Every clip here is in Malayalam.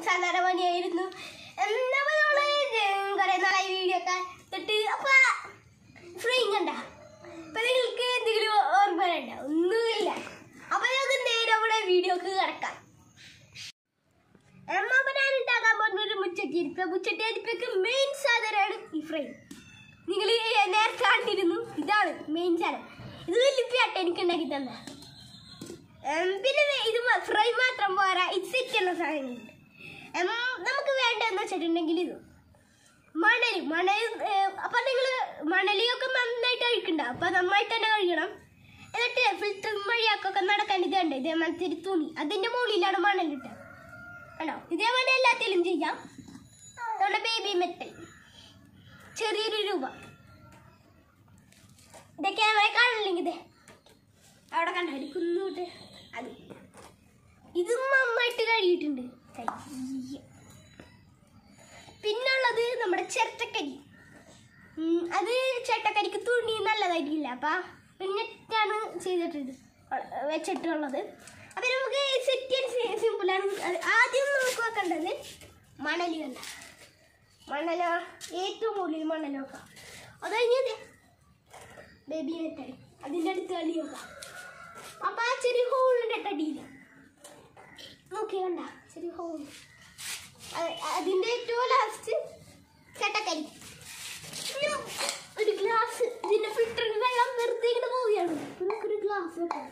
സാധാരണ പണിയായിരുന്നു എന്താ നമ്മള് കുറെ നാളായി വീഡിയോ ഒക്കെ ഇട്ടിട്ട് അപ്പൊ ഫ്രെയിം കണ്ട അപ്പൊ നിങ്ങൾക്ക് എന്തെങ്കിലും ഓർമ്മ വേണ്ട ഒന്നുമില്ല അപ്പൊ ഞങ്ങൾക്ക് നേരെ അവിടെ വീഡിയോക്ക് കിടക്കാം അമ്മ അപ്പൊ ഞാൻ ഉണ്ടാക്കാൻ പോകുന്ന ഒരു മുച്ചട്ടി അരിപ്പ മുച്ചട്ടി അരിപ്പൊക്കെ മെയിൻ സാധനമാണ് ഈ ഫ്രെയിം നിങ്ങൾ നേരത്തെ കണ്ടിരുന്നു ഇതാണ് മെയിൻ സാധനം ഇത് വലിപ്പിയാട്ടെ എനിക്ക് ഉണ്ടാക്കി തന്നെ പിന്നെ വേ- ഇത് ഫ്രൈ മാത്രം പോരാ ഇത് സെറ്റ് ചെയ്യുന്ന സാധനങ്ങളുണ്ട് ഉം, നമുക്ക് വേണ്ടതെന്ന് വെച്ചിട്ടുണ്ടെങ്കിൽ ഇത് മണൽ മണൽ അപ്പൊ നിങ്ങൾ മണലിയൊക്കെ നന്നായിട്ട് കഴിക്കണ്ട അപ്പൊ നന്നായിട്ട് തന്നെ കഴിക്കണം എന്നിട്ട് ഫിൽറ്റർ മഴയൊക്കെ നടക്കാൻ ഇത് ഉണ്ട് ഇതേമാതിരി ഒരു തുണി അതിന്റെ മുകളിലാണ് മണലിട്ടത് ആണോ ഇതേപോലെ എല്ലാത്തിലും ചെയ്യാം നമ്മുടെ ബേബി മെറ്റൽ ചെറിയൊരു രൂപ ഇത് ക്യാമറ കാണില്ലെങ്കിൽ ഇതേ അവിടെ കണ്ട ഒരു കുന്നൂട്ട് അത് ഇത് നന്നായിട്ട് കഴിയിട്ടുണ്ട് കയ്യ. പിന്നുള്ളത് നമ്മുടെ ചിരട്ടക്കരി ഉം, അത് ചേട്ടക്കരിക്ക് തുണി നല്ലതായിരിക്കില്ല അപ്പൊ പിന്നിട്ടാണ് ചെയ്തിട്ടുണ്ട് ഉള്ള- വെച്ചിട്ടുള്ളത് അപ്പൊ നമുക്ക് സെറ്റ് ചെയ്യാൻ സിമ്പിളാണ് ആദ്യം നമുക്ക് വെക്കേണ്ടത് മണല് കണ്ട മണലോ ഏറ്റവും കൂടുതൽ മണൽ നോക്കാം അത് കഴിഞ്ഞത് ബേബി നെറ്റായി അതിൻ്റെ അടുത്ത് കളി നോക്കാം അപ്പൊ ആ ചെറിയ ഹോളിൻ്റെ അടിയില്ല നോക്കി കണ്ട ചെറിയ ഹോൾ അതിൻ്റെ ഏറ്റവും ലാസ്റ്റ് ചട്ടക്കരി പിന്നെ ഒരു ഗ്ലാസ് ഇതിന്റെ ഫിൽറ്ററിൽ വെള്ളം വെറുതെ ഇങ്ങനെ പോവുകയാണ് നമുക്കൊരു ഗ്ലാസ് വെക്കാം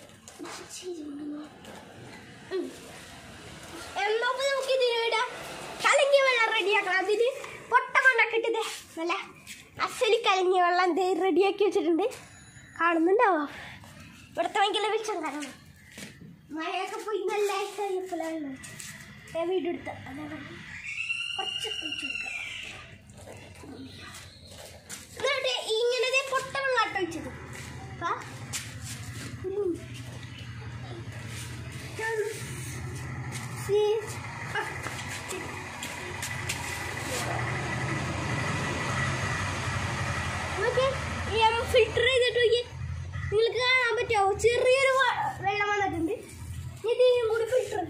ഉം. എന്നാ ഇപ്പൊ നമുക്ക് ഇതിനിടെ കലങ്ങിയ വെള്ളം റെഡിയാക്കണം അതിന് പൊട്ട കൊണ്ടൊക്കെ ഇട്ടത് നല്ല അസലി കലങ്ങിയ വെള്ളം ദേ റെഡിയാക്കി വെച്ചിട്ടുണ്ട് കാണുന്നുണ്ടാവോ ഇവിടുത്തെ ഭയങ്കര വെളിച്ചം കാണണം മഴയൊക്കെ പോയി നല്ല കഴിഞ്ഞപ്പോഴാണ് വീട് എടുത്ത അതാണ് കുറച്ച് ഒഴിച്ച് കൊടുക്കാം. എന്നിട്ട് ഇങ്ങനെ പൊട്ട വെള്ളാട്ടോ ഒഴിച്ചത് അപ്പാ, ഉം. സി. ആ. നോക്കിയേ, ഈ എം ഫിൽറ്റർ ചെയ്തിട്ട് നോക്കിയേ. നിങ്ങൾക്ക് കാണാൻ പറ്റുമോ ചെറിയൊരു വ- വെള്ളം വന്നിട്ടുണ്ട് ഇത് ഈ കൂടി ഫിൽറ്റർ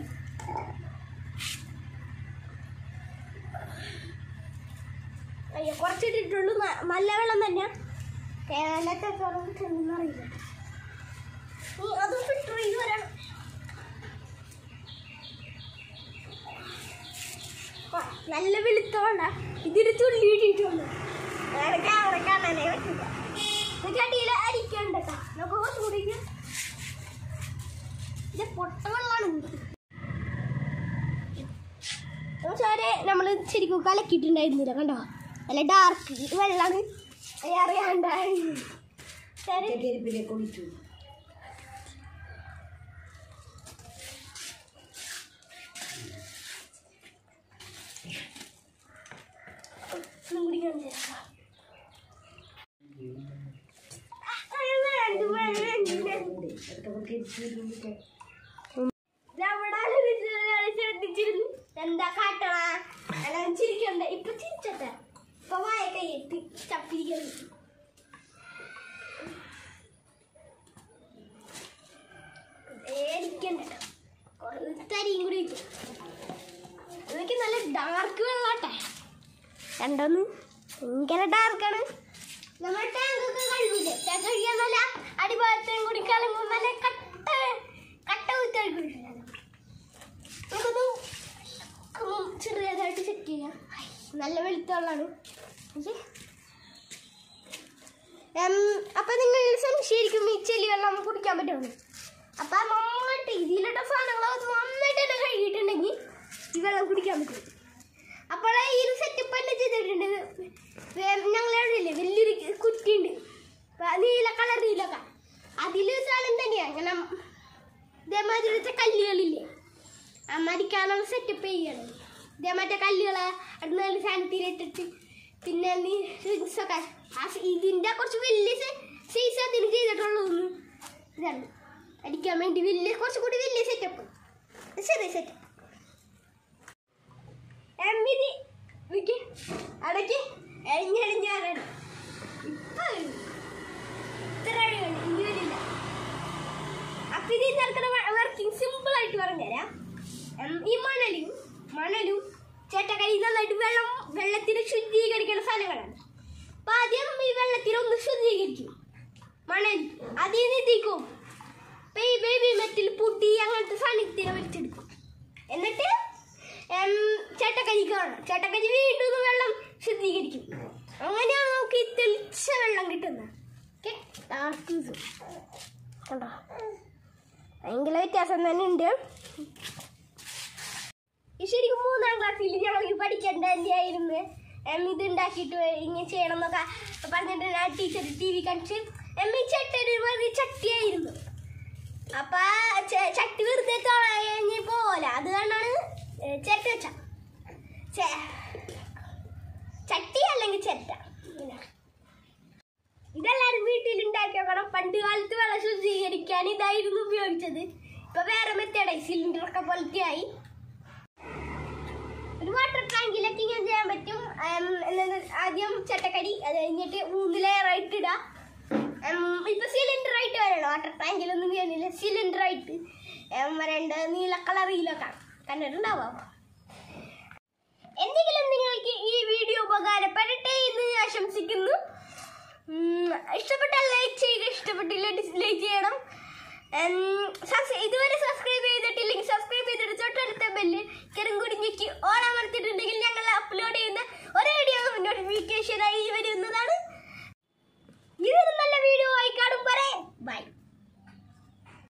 അയ്യോ കുറച്ചിട്ടിട്ടുള്ളൂ ന- നല്ല വെള്ളം തന്നെ കേരളത്തെ തുറന്നിട്ടുണ്ടെന്ന് അറിയില്ല ഈ അതും ഫിൽറ്റർ ചെയ്ത് വരണം ആ, നല്ല വെളുത്ത വേണ്ട ഇതിന് തുള്ളി ഇട്ടിട്ടുണ്ട് ക്യാമറ കാണാനേ പറ്റില്ല ചട്ടിയിൽ അരിക്കണ്ട കേട്ടോ നമുക്ക് കുറച്ച് കുടിക്കാം ഇത് പൊട്ട വെള്ളമാണ് ചോരെ നമ്മൾ ശരിക്കും കലക്കിയിട്ടുണ്ടായിരുന്നില്ല കണ്ടോ നല്ല ഡാർക്ക് വെള്ളമാണ് അറിയാണ്ടായി ശരി ചെകരിപ്പിലേക്ക് ഒഴിച്ചു ഒന്നും കൂടി കാണിച്ചു തരാം. ആ, വേണ്ട, വേണ്ട, വേണ്ട. നമ്മളാളൊരു ചെറിയ ശ്രദ്ധിച്ചിരുന്നു എന്താ കാട്ടണ എല്ലാം ചിരിക്കണ്ട ഇപ്പൊ ചിരിച്ചട്ടെ ഇപ്പൊ വായ കൈയിട്ട് ചപ്പിരിക്കുന്നു പേടിക്കണ്ട കുറേ തരിയും കൂടി വയ്ക്കും ഇതൊക്കെ നല്ല ഡാർക്ക് വെള്ളാട്ടെ രണ്ടൊന്ന് ഭയങ്കര ഡാർക്കാണ് നമ്മുടെ ടാങ്കൊക്കെ കഴുകില്ലേ ടാങ്ക് കഴുകിയാന്നല്ല അടിഭാഗത്തേയും കൂടി കളങ്ങും നല്ല കട്ട കട്ട കുത്തഴി കുടിക്കില്ല നമുക്കൊന്ന് ഉം ചെറിയതായിട്ട് സെറ്റ് ചെയ്യാം ഐ, നല്ല വെളുത്ത വെള്ളമാണ് ഓക്കേ. ഉം, അപ്പൊ നിങ്ങൾ സംശയിക്കും ഈ ചെളി വെള്ളം കുടിക്കാൻ പറ്റുമെന്ന് അപ്പൊ നന്നായിട്ട് ഇതിലിട്ട സാധനങ്ങളൊക്കെ നന്നായിട്ട് തന്നെ കഴുകിയിട്ടുണ്ടെങ്കിൽ ഈ വെള്ളം കുടിക്കാൻ പറ്റും അപ്പോൾ ഈ ഒരു സെറ്റപ്പ് തന്നെ ചെയ്തിട്ടുണ്ട് ഞങ്ങളില്ലേ വലിയൊരു കുറ്റിയുണ്ട് ഇപ്പൊ നീല കളർ നീലൊക്കെ അതിൽ സാധനം തന്നെയാണ് അങ്ങനെ ഇതേമാതിരത്തെ കല്ലുകളില്ലേ അമ്മരിക്കാനുള്ള സെറ്റപ്പ് ചെയ്യണം ഇതേമാറ്റ കല്ലുകളെ അടുത്ത സാധനത്തിലിട്ടിട്ട് പിന്നെ നീ ഒക്കെ ആ സ- ഇതിന്റെ കുറച്ച് വലിയ സൈസ് അതിന് ചെയ്തിട്ടുള്ളൂ ഇതാണ് അടിക്കാൻ വേണ്ടി വലിയ കുറച്ചുകൂടി വലിയ സെറ്റപ്പ് ചെറിയ സെറ്റപ്പ് എമ്മിതി വിക്ക് അടയ്ക്ക് എഴിഞ്ഞെഴിഞ്ഞാറാണ് ഇപ്പൊ വരും. ഇത്ര അടിയുണ്ട് ഇനി വരില്ല അപ്പൊ ഇത് നടക്കുന്ന വർക്കിംഗ് സിമ്പിൾ ആയിട്ട് പറഞ്ഞുതരാം ഉം, ഈ മണലും മണലും ചേട്ടക്കരി നന്നായിട്ട് വെള്ളം വെള്ളത്തിന് ശുദ്ധീകരിക്കുന്ന സാധനങ്ങളാണ് അപ്പൊ ആദ്യം ഈ വെള്ളത്തിനൊന്ന് ശുദ്ധീകരിക്കും മണൽ അതിൽ നിധിക്കും ബേബി മെറ്റിൽ പുട്ടി അങ്ങനത്തെ സാധനത്തിനെ വലിച്ചെടുക്കും എന്നിട്ട് എം, ചേട്ടക്കരി കാണാം ചേട്ടക്കരി വീണ്ടും ഒന്ന് വെള്ളം ശുദ്ധീകരിക്കും അങ്ങനെയാണ് നമുക്ക് ഈ തെളിച്ച വെള്ളം കിട്ടുന്നത് ഓക്കെ കണ്ടോ ഭയങ്കര വ്യത്യാസം തന്നെ ഉണ്ട് ഈ ശരിക്കും മൂന്നാം ക്ലാസ്സിൽ ഞങ്ങൾക്ക് പഠിക്കേണ്ട തന്നെയായിരുന്നു എം ഇത് ഉണ്ടാക്കിയിട്ട് ഇങ്ങനെ ചെയ്യണം എന്നൊക്കെ പറഞ്ഞിട്ട് ആ ടീച്ചർ ടി വി കാണിച്ച് എം ഈ ചട്ടൊരു വെറുതെ ചട്ടിയായിരുന്നു അപ്പൊ ച- ചട്ടി വെറുതെ കളഞ്ഞ് പോലെ അത് കൊണ്ടാണ് ചെട്ട വെച്ച ചട്ടി അല്ലെങ്കിൽ ചെറ്റ ഇങ്ങനെ. ഇതെല്ലാരും വീട്ടിൽ ഉണ്ടാക്കി വെക്കണം പണ്ട് കാലത്ത് വെള്ളം ശുദ്ധീകരിക്കാൻ ഇതായിരുന്നു ഉപയോഗിച്ചത് ഇപ്പൊ വേറെ മെത്തേഡായി സിലിണ്ടർ ഒക്കെ പോലത്തെ ആയി ഒരു വാട്ടർ ടാങ്കിലൊക്കെ ഇങ്ങനെ ചെയ്യാൻ പറ്റും ഉം, എന്നിട്ട് ആദ്യം ചട്ടക്കടി അത് കഴിഞ്ഞിട്ട് മൂന്ന് ലെയർ ആയിട്ട് ഇടാം ഉം, ഇപ്പൊ സിലിണ്ടർ ആയിട്ട് വരണം വാട്ടർ ടാങ്കിലൊന്നും ചെയ്യാനില്ല സിലിണ്ടർ ആയിട്ട് ഉം, വരേണ്ട നീല കളറിലൊക്കെ കണ്ടിട്ടുണ്ടാവാം എന്തെങ്കിലും നിങ്ങൾക്ക് ഈ വീഡിയോ ഉപകാരപ്പെടട്ടെ എന്ന് ആശംസിക്കുന്നു ഉം, ഇഷ്ടപ്പെട്ടാൽ ലൈക്ക് ചെയ്യുക ഇഷ്ടപ്പെട്ടില്ല ഡിസ്ലൈക്ക് ചെയ്യണം ഉം, സബ്സ്- ഇതുവരെ സബ്സ്ക്രൈബ്